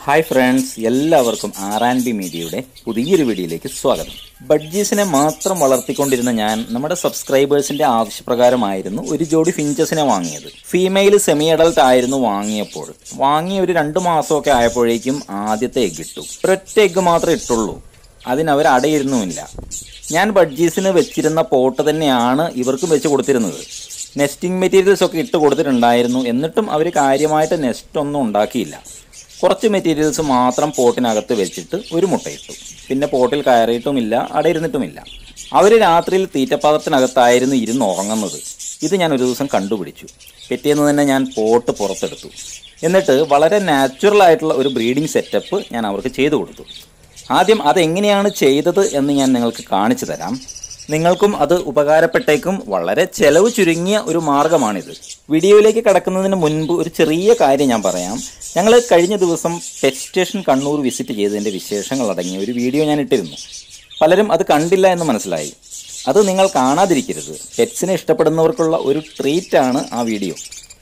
hi friends എല്ലാവർക്കും R and B മീഡിയയുടെ പുതിയൊരു വീഡിയോയിലേക്ക് സ്വാഗതം ബഡ്ജീസിനെ മാത്രം വളർത്തിക്കൊണ്ടിരുന്ന ഞാൻ നമ്മുടെ സബ്സ്ക്രൈബേഴ്സിന്റെ ആവശ്യപ്രകാരമായിരുന്നു ഒരു ജോഡി ഫിഞ്ചസിനെ വാങ്ങിയത് ഫീമെയിൽ സെമി അഡൽട്ട് ആയിരുന്നു വാങ്ങിയപ്പോൾ വാങ്ങി ഒരു രണ്ട് മാസമൊക്കെ ആയപ്പോഴേക്കും ആദ്യത്തെ എഗ് ഇട്ടു ഒരൊറ്റ എഗ് മാത്രമേ ഇട്ടുള്ളൂ അതിനവർ അടയിരുന്നുമില്ല ഞാൻ ബഡ്ജീസിന് വെച്ചിരുന്ന പോട്ട് തന്നെയാണ് ഇവർക്കും വെച്ച് കൊടുത്തിരുന്നത് നെസ്റ്റിംഗ് മെറ്റീരിയൽസ് ഒക്കെ ഇട്ട് കൊടുത്തിട്ടുണ്ടായിരുന്നു എന്നിട്ടും അവർ കാര്യമായിട്ട് നെസ്റ്റ് ഒന്നും ഉണ്ടാക്കിയില്ല കുറച്ച് മെറ്റീരിയൽസ് മാത്രം പോട്ടിനകത്ത് വെച്ചിട്ട് ഒരു മുട്ടയിട്ടു പിന്നെ പോട്ടിൽ കയറിയിട്ടുമില്ല അടയിരുന്നിട്ടുമില്ല അവർ രാത്രിയിൽ തീറ്റപ്പാത്രത്തിനകത്തായിരുന്നു ഇരുന്ന് ഉറങ്ങുന്നത് ഇത് ഞാൻ ഒരു ദിവസം കണ്ടുപിടിച്ചു പിറ്റേന്ന് തന്നെ ഞാൻ പോട്ട് പുറത്തെടുത്തു എന്നിട്ട് വളരെ നാച്ചുറൽ ആയിട്ടുള്ള ഒരു ബ്രീഡിംഗ് സെറ്റപ്പ് ഞാൻ അവർക്ക് ചെയ്തു കൊടുത്തു ആദ്യം അതെങ്ങനെയാണ് ചെയ്തത് എന്ന് ഞാൻ നിങ്ങൾക്ക് കാണിച്ചു തരാം നിങ്ങൾക്കും അത് ഉപകാരപ്പെട്ടേക്കും വളരെ ചെലവ് ചുരുങ്ങിയ ഒരു മാർഗമാണിത് വീഡിയോയിലേക്ക് കടക്കുന്നതിന് മുൻപ് ഒരു ചെറിയ കാര്യം ഞാൻ പറയാം ഞങ്ങൾ കഴിഞ്ഞ ദിവസം പെറ്റ് സ്റ്റേഷൻ കണ്ണൂർ വിസിറ്റ് ചെയ്തതിൻ്റെ വിശേഷങ്ങൾ അടങ്ങിയ ഒരു വീഡിയോ ഞാൻ ഇട്ടിരുന്നു പലരും അത് കണ്ടില്ല എന്ന് മനസ്സിലായി അത് നിങ്ങൾ കാണാതിരിക്കരുത് പെറ്റ്സിനെ ഇഷ്ടപ്പെടുന്നവർക്കുള്ള ഒരു ട്രീറ്റാണ് ആ വീഡിയോ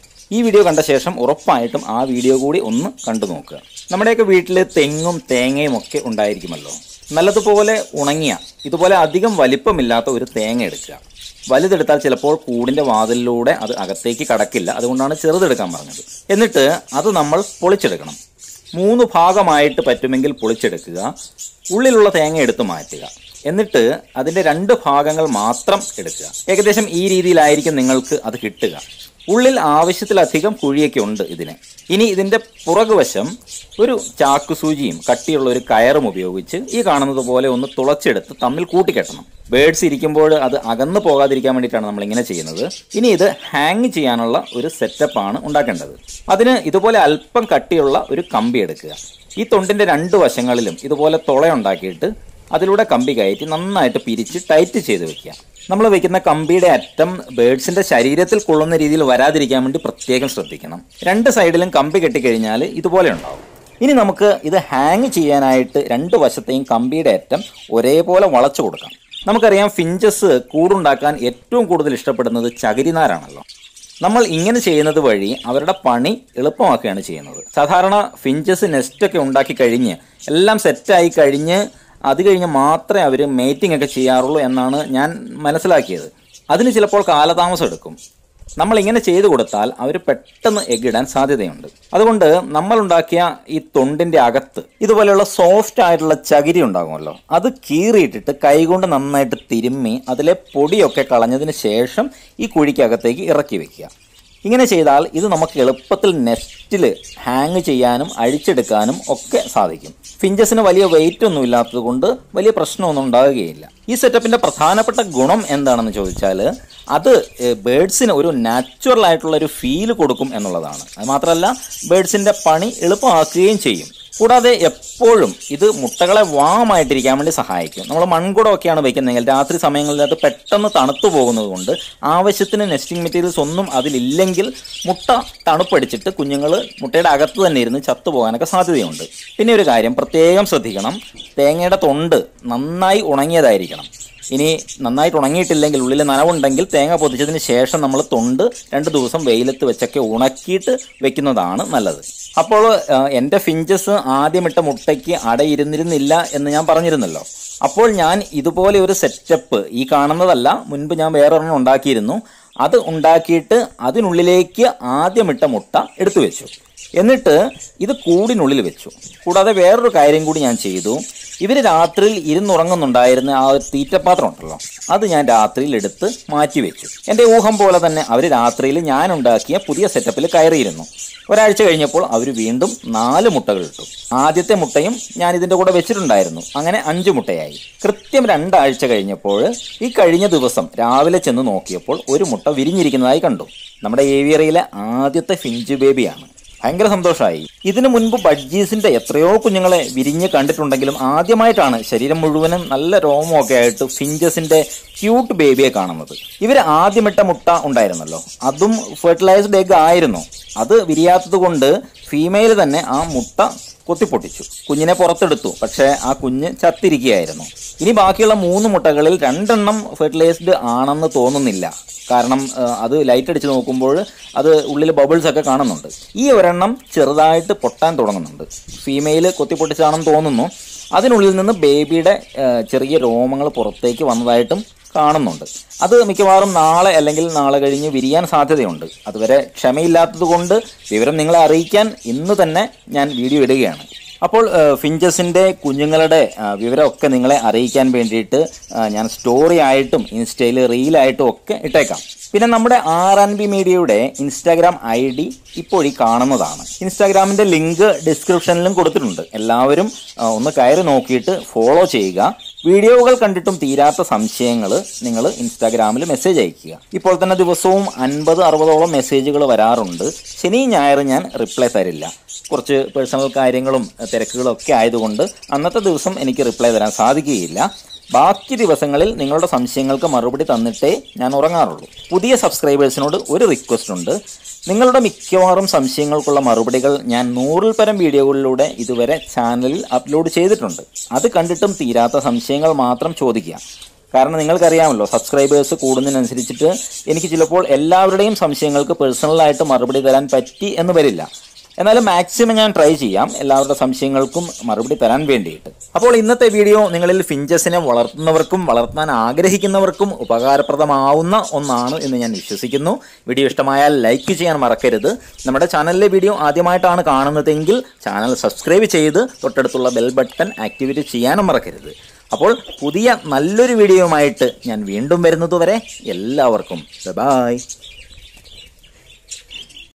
ഈ വീഡിയോ കണ്ട ശേഷം ഉറപ്പായിട്ടും ആ വീഡിയോ കൂടി ഒന്ന് കണ്ടു നോക്കുക നമ്മുടെയൊക്കെ വീട്ടിൽ തെങ്ങും തേങ്ങയും ഒക്കെ ഉണ്ടായിരിക്കുമല്ലോ നല്ലതുപോലെ ഉണങ്ങിയ ഇതുപോലെ അധികം വലിപ്പമില്ലാത്ത ഒരു തേങ്ങ എടുക്കുക വലുതെടുത്താൽ ചിലപ്പോൾ കൂടിൻ്റെ വാതിലിലൂടെ അത് അകത്തേക്ക് കടക്കില്ല അതുകൊണ്ടാണ് ചെറുതെടുക്കാൻ പറഞ്ഞത് എന്നിട്ട് അത് നമ്മൾ പൊളിച്ചെടുക്കണം മൂന്ന് ഭാഗമായിട്ട് പറ്റുമെങ്കിൽ പൊളിച്ചെടുക്കുക ഉള്ളിലുള്ള തേങ്ങ എടുത്തു മാറ്റുക എന്നിട്ട് അതിൻ്റെ രണ്ട് ഭാഗങ്ങൾ മാത്രം എടുക്കുക ഏകദേശം ഈ രീതിയിലായിരിക്കും നിങ്ങൾക്ക് അത് കിട്ടുക ഉള്ളിൽ ആവശ്യത്തിലധികം കുഴിയൊക്കെ ഉണ്ട് ഇതിന് ഇനി ഇതിൻ്റെ പുറകുവശം ഒരു ചാക്കുസൂചിയും കട്ടിയുള്ള ഒരു കയറും ഉപയോഗിച്ച് ഈ കാണുന്നത് പോലെ ഒന്ന് തുളച്ചെടുത്ത് തമ്മിൽ കൂട്ടിക്കെട്ടണം ബേഡ്സ് ഇരിക്കുമ്പോൾ അത് അകന്നു പോകാതിരിക്കാൻ വേണ്ടിയിട്ടാണ് നമ്മൾ ഇങ്ങനെ ചെയ്യുന്നത് ഇനി ഇത് ഹാങ് ചെയ്യാനുള്ള ഒരു സെറ്റപ്പാണ് ഉണ്ടാക്കേണ്ടത് അതിന് ഇതുപോലെ അല്പം കട്ടിയുള്ള ഒരു കമ്പി എടുക്കുക ഈ തൊണ്ടിൻ്റെ രണ്ട് വശങ്ങളിലും ഇതുപോലെ തുളയുണ്ടാക്കിയിട്ട് അതിലൂടെ കമ്പി കയറ്റി നന്നായിട്ട് പിരിച്ച് ടൈറ്റ് ചെയ്ത് വെക്കുക നമ്മൾ വെക്കുന്ന കമ്പിയുടെ അറ്റം ബേഡ്സിന്റെ ശരീരത്തിൽ കൊള്ളുന്ന രീതിയിൽ വരാതിരിക്കാൻ വേണ്ടി പ്രത്യേകം ശ്രദ്ധിക്കണം രണ്ട് സൈഡിലും കമ്പി കെട്ടിക്കഴിഞ്ഞാൽ ഇതുപോലെ ഉണ്ടാവും ഇനി നമുക്ക് ഇത് ഹാങ് ചെയ്യാനായിട്ട് രണ്ട് വശത്തെയും കമ്പിയുടെ അറ്റം ഒരേപോലെ വളച്ചു കൊടുക്കാം നമുക്കറിയാം ഫിഞ്ചസ് കൂടുണ്ടാക്കാൻ ഏറ്റവും കൂടുതൽ ഇഷ്ടപ്പെടുന്നത് ചകിരിനാരാണല്ലോ നമ്മൾ ഇങ്ങനെ ചെയ്യുന്നത് വഴി അവരുടെ പണി എളുപ്പമാക്കുകയാണ് ചെയ്യുന്നത് സാധാരണ ഫിഞ്ചസ് നെസ്റ്റൊക്കെ ഉണ്ടാക്കി കഴിഞ്ഞ് എല്ലാം സെറ്റായി കഴിഞ്ഞ് അത് കഴിഞ്ഞ് മാത്രമേ അവർ മേറ്റിംഗ് ഒക്കെ ചെയ്യാറുള്ളൂ എന്നാണ് ഞാൻ മനസ്സിലാക്കിയത് അതിന് ചിലപ്പോൾ കാലതാമസം എടുക്കും നമ്മൾ ഇങ്ങനെ ചെയ്തു കൊടുത്താൽ അവർ പെട്ടെന്ന് എഗ്ഗിടാൻ സാധ്യതയുണ്ട് അതുകൊണ്ട് നമ്മൾ ഉണ്ടാക്കിയ ഈ തൊണ്ടിൻ്റെ അകത്ത് ഇതുപോലെയുള്ള സോഫ്റ്റ് ആയിട്ടുള്ള ചകിരി ഉണ്ടാകുമല്ലോ അത് കീറിയിട്ടിട്ട് കൈകൊണ്ട് നന്നായിട്ട് തിരുമ്മി അതിലെ പൊടിയൊക്കെ കളഞ്ഞതിന് ശേഷം ഈ കുഴിക്കകത്തേക്ക് ഇറക്കി വെക്കുക ഇങ്ങനെ ചെയ്താൽ ഇത് നമുക്ക് എളുപ്പത്തിൽ നെസ്റ്റിൽ ഹാങ് ചെയ്യാനും അഴിച്ചെടുക്കാനും ഒക്കെ സാധിക്കും ഫിഞ്ചസിന് വലിയ വെയിറ്റ് ഒന്നും ഇല്ലാത്തത് കൊണ്ട് വലിയ പ്രശ്നമൊന്നും ഉണ്ടാകുകയില്ല ഈ സെറ്റപ്പിന്റെ പ്രധാനപ്പെട്ട ഗുണം എന്താണെന്ന് ചോദിച്ചാൽ അത് ബേഡ്സിന് ഒരു നാച്ചുറൽ ആയിട്ടുള്ള ഒരു ഫീൽ കൊടുക്കും എന്നുള്ളതാണ് അത് മാത്രമല്ല ബേഡ്സിന്റെ പണി എളുപ്പമാക്കുകയും ചെയ്യും കൂടാതെ എപ്പോഴും ഇത് മുട്ടകളെ വാമായിട്ടിരിക്കാൻ വേണ്ടി സഹായിക്കും നമ്മൾ മൺകുടമൊക്കെയാണ് വയ്ക്കുന്നതെങ്കിൽ രാത്രി സമയങ്ങളിൽ അത് പെട്ടെന്ന് തണുത്തു പോകുന്നത് കൊണ്ട് ആവശ്യത്തിന് നെസ്റ്റിംഗ് മെറ്റീരിയൽസ് ഒന്നും അതിലില്ലെങ്കിൽ മുട്ട തണുപ്പടിച്ചിട്ട് കുഞ്ഞുങ്ങൾ മുട്ടയുടെ അകത്ത് തന്നെ ഇരുന്ന് ചത്തുപോകാനൊക്കെ സാധ്യതയുണ്ട് പിന്നെ ഒരു കാര്യം പ്രത്യേകം ശ്രദ്ധിക്കണം തേങ്ങയുടെ തൊണ്ട് നന്നായി ഉണങ്ങിയതായിരിക്കണം ഇനി നന്നായിട്ട് ഉണങ്ങിയിട്ടില്ലെങ്കിൽ ഉള്ളിൽ നനവുണ്ടെങ്കിൽ തേങ്ങ പൊതിച്ചതിന് ശേഷം നമ്മൾ തൊണ്ട് രണ്ട് ദിവസം വെയിലത്ത് വെച്ചൊക്കെ ഉണക്കിയിട്ട് വെക്കുന്നതാണ് നല്ലത് അപ്പോൾ എൻ്റെ ഫിഞ്ചസ് ആദ്യമിട്ട മുട്ടയ്ക്ക് അടയിരുന്നിരുന്നില്ല എന്ന് ഞാൻ പറഞ്ഞിരുന്നല്ലോ അപ്പോൾ ഞാൻ ഇതുപോലെ ഒരു സെറ്റപ്പ് ഈ കാണുന്നതല്ല മുൻപ് ഞാൻ വേറൊരെണ്ണം ഉണ്ടാക്കിയിരുന്നു അത് ഉണ്ടാക്കിയിട്ട് അതിനുള്ളിലേക്ക് ആദ്യമിട്ട മുട്ട എടുത്തു വെച്ചു എന്നിട്ട് ഇത് കൂടിനുള്ളിൽ വെച്ചു കൂടാതെ വേറൊരു കാര്യം കൂടി ഞാൻ ചെയ്തു ഇവർ രാത്രിയിൽ ഇരുന്നുറങ്ങുന്നുണ്ടായിരുന്ന ആ ഒരു തീറ്റപ്പാത്രം ഉണ്ടല്ലോ അത് ഞാൻ രാത്രിയിൽ എടുത്ത് മാറ്റി വെച്ചു എൻ്റെ ഊഹം പോലെ തന്നെ അവർ രാത്രിയിൽ ഞാൻ ഉണ്ടാക്കിയ പുതിയ സെറ്റപ്പിൽ കയറിയിരുന്നു ഒരാഴ്ച കഴിഞ്ഞപ്പോൾ അവർ വീണ്ടും നാല് മുട്ടകൾ ഇട്ടു ആദ്യത്തെ മുട്ടയും ഞാൻ ഇതിൻ്റെ കൂടെ വെച്ചിട്ടുണ്ടായിരുന്നു അങ്ങനെ അഞ്ച് മുട്ടയായി കൃത്യം രണ്ടാഴ്ച കഴിഞ്ഞപ്പോൾ ഈ കഴിഞ്ഞ ദിവസം രാവിലെ ചെന്ന് നോക്കിയപ്പോൾ ഒരു മുട്ട വിരിഞ്ഞിരിക്കുന്നതായി കണ്ടു നമ്മുടെ ഏവിയറിയിലെ ആദ്യത്തെ ഫിഞ്ച് ബേബിയാണ് ഭയങ്കര സന്തോഷമായി ഇതിനു മുൻപ് ബഡ്ജീസിന്റെ എത്രയോ കുഞ്ഞുങ്ങളെ വിരിഞ്ഞ് കണ്ടിട്ടുണ്ടെങ്കിലും ആദ്യമായിട്ടാണ് ശരീരം മുഴുവനും നല്ല രോമമൊക്കെ ആയിട്ട് ഫിഞ്ചസിന്റെ ക്യൂട്ട് ബേബിയെ കാണുന്നത് ഇവർ ആദ്യമിട്ട മുട്ട ഉണ്ടായിരുന്നല്ലോ അതും ഫെർട്ടിലൈസ്ഡ് എഗ് ആയിരുന്നു അത് വിരിയാത്തത് കൊണ്ട് ഫീമെയിൽ തന്നെ ആ മുട്ട കൊത്തിപ്പൊട്ടിച്ചു കുഞ്ഞിനെ പുറത്തെടുത്തു പക്ഷേ ആ കുഞ്ഞ് ചത്തിരിക്കുകയായിരുന്നു ഇനി ബാക്കിയുള്ള മൂന്ന് മുട്ടകളിൽ രണ്ടെണ്ണം ഫെർട്ടിലൈസ്ഡ് ആണെന്ന് തോന്നുന്നില്ല കാരണം ആ, അത് ലൈറ്റ് അടിച്ച് നോക്കുമ്പോൾ അത് ഉള്ളിൽ ബബിൾസ് ഒക്കെ കാണുന്നുണ്ട് ഈ ഒരെണ്ണം ചെറുതായിട്ട് പൊട്ടാൻ തുടങ്ങുന്നുണ്ട് ഫീമെയിൽ കൊത്തിപ്പൊട്ടിച്ചാണെന്ന് തോന്നുന്നു അതിനുള്ളിൽ നിന്ന് ബേബിയുടെ ആ, ചെറിയ രോമങ്ങൾ പുറത്തേക്ക് വന്നതായിട്ടും കാണുന്നുണ്ട് അത് മിക്കവാറും നാളെ അല്ലെങ്കിൽ നാളെ കഴിഞ്ഞ് വിരിയാൻ സാധ്യതയുണ്ട് അതുവരെ ക്ഷമയില്ലാത്തത് കൊണ്ട് വിവരം നിങ്ങളെ അറിയിക്കാൻ ഇന്ന് തന്നെ ഞാൻ വീഡിയോ ഇടുകയാണ് അപ്പോൾ ഫിഞ്ചസിൻ്റെ കുഞ്ഞുങ്ങളുടെ ആ, വിവരമൊക്കെ നിങ്ങളെ അറിയിക്കാൻ വേണ്ടിയിട്ട് ആ, ഞാൻ സ്റ്റോറി ആയിട്ടും ഇൻസ്റ്റയിൽ റീലായിട്ടും ഒക്കെ ഇട്ടേക്കാം പിന്നെ നമ്മുടെ ആർ ആൻ ബി മീഡിയയുടെ ഇൻസ്റ്റാഗ്രാം ഐ ഡി ഇപ്പോൾ ഈ കാണുന്നതാണ് ഇൻസ്റ്റാഗ്രാമിൻ്റെ ലിങ്ക് ഡിസ്ക്രിപ്ഷനിലും കൊടുത്തിട്ടുണ്ട് എല്ലാവരും ആ, ഒന്ന് കയറി നോക്കിയിട്ട് ഫോളോ ചെയ്യുക വീഡിയോകൾ കണ്ടിട്ടും തീരാത്ത സംശയങ്ങൾ നിങ്ങൾ ഇൻസ്റ്റാഗ്രാമിൽ മെസ്സേജ് അയക്കുക ഇപ്പോൾ തന്നെ ദിവസവും അൻപത് അറുപതോളം മെസ്സേജുകൾ വരാറുണ്ട് ശനി ഞായർ ഞാൻ റിപ്ലൈ തരില്ല കുറച്ച് പേഴ്സണൽ കാര്യങ്ങളും തിരക്കുകളും ഒക്കെ ആയതുകൊണ്ട് അന്നത്തെ ദിവസം എനിക്ക് റിപ്ലൈ തരാൻ സാധിക്കുകയില്ല ബാക്കി ദിവസങ്ങളിൽ നിങ്ങളുടെ സംശയങ്ങൾക്ക് മറുപടി തന്നിട്ടേ ഞാൻ ഉറങ്ങാറുള്ളൂ പുതിയ സബ്സ്ക്രൈബേഴ്സിനോട് ഒരു റിക്വസ്റ്റ് ഉണ്ട് നിങ്ങളുടെ മിക്കവാറും സംശയങ്ങൾക്കുള്ള മറുപടികൾ ഞാൻ നൂറിൽ പരം വീഡിയോകളിലൂടെ ഇതുവരെ ചാനലിൽ അപ്ലോഡ് ചെയ്തിട്ടുണ്ട് അത് കണ്ടിട്ടും തീരാത്ത സംശയങ്ങൾ മാത്രം ചോദിക്കുക കാരണം നിങ്ങൾക്കറിയാമല്ലോ സബ്സ്ക്രൈബേഴ്സ് കൂടുന്നതിനനുസരിച്ചിട്ട് എനിക്ക് ചിലപ്പോൾ എല്ലാവരുടെയും സംശയങ്ങൾക്ക് പേഴ്സണലായിട്ട് മറുപടി തരാൻ പറ്റി എന്ന് വരില്ല എന്നാലും മാക്സിമം ഞാൻ ട്രൈ ചെയ്യാം എല്ലാവരുടെ സംശയങ്ങൾക്കും മറുപടി തരാൻ വേണ്ടിയിട്ട് അപ്പോൾ ഇന്നത്തെ വീഡിയോ നിങ്ങളിൽ ഫിഞ്ചസിനെ വളർത്തുന്നവർക്കും വളർത്താൻ ആഗ്രഹിക്കുന്നവർക്കും ഉപകാരപ്രദമാവുന്ന ഒന്നാണ് എന്ന് ഞാൻ വിശ്വസിക്കുന്നു വീഡിയോ ഇഷ്ടമായാൽ ലൈക്ക് ചെയ്യാൻ മറക്കരുത് നമ്മുടെ ചാനലിലെ വീഡിയോ ആദ്യമായിട്ടാണ് കാണുന്നതെങ്കിൽ ചാനൽ സബ്സ്ക്രൈബ് ചെയ്ത് തൊട്ടടുത്തുള്ള ബെൽ ബട്ടൺ ആക്ടിവേറ്റ് ചെയ്യാനും മറക്കരുത് അപ്പോൾ പുതിയ നല്ലൊരു വീഡിയോയുമായിട്ട് ഞാൻ വീണ്ടും വരുന്നതുവരെ എല്ലാവർക്കും ബൈ